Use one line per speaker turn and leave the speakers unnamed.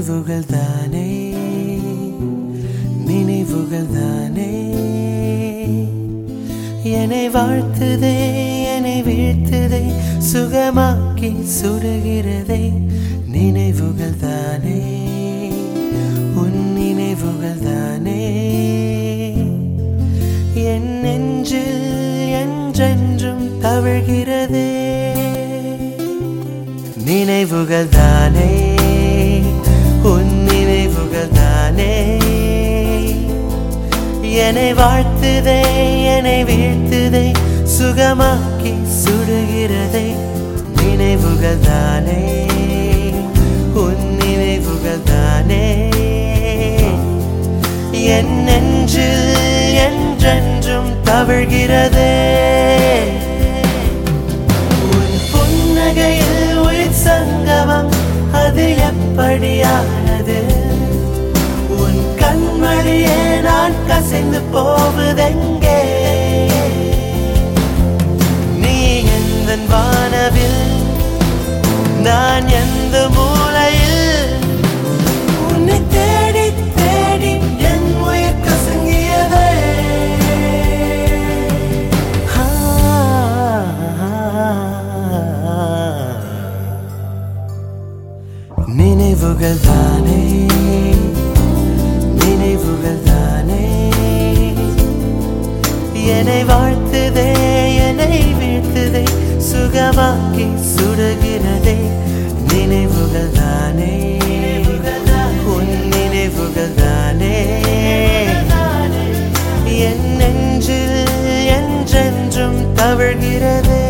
நினைவுகள் தானே நினைவுகள் தானே என்னை வாழ்த்துதே என்னை வீழ்த்துதே சுகமாக்கி சுடுகிறதே நினைவுகள் தானே உன் நினைவுகள் தானே என் நெஞ்சில் என்றென்றும் தவழ்கிறதே நினைவுகள் தானே உன் நினைவுகள் தானே என்னை வாழ்த்துதே என்னை வீழ்த்துதே சுகமாக்கி சுடுகிறதே நினைவுகள் தானே உன் நினைவுகள் தானே என் நெஞ்சில் என்றென்றும் தவழ்கிறதே உன் புன்னகையில் உயிர் சங்கமம் அது எப்படியானது உன் கண்மணியே நான் கசைந்து போவதெங்கே நீ எந்த வானவில் நான் எந்த மூலையில் உன்னை தேடி தேடி என் உயிர் கசங்கியதே நினைவுகள் தானே நினைவுகள் தானே என்னை வாழ்த்துதே என்னை வீழ்த்துதே சுகமாக்கி சுடுகிறதே நினைவுகள் தானே உன் நினைவுகள் தானே என் நெஞ்சில் என்றென்றும் தவழ்கிறதே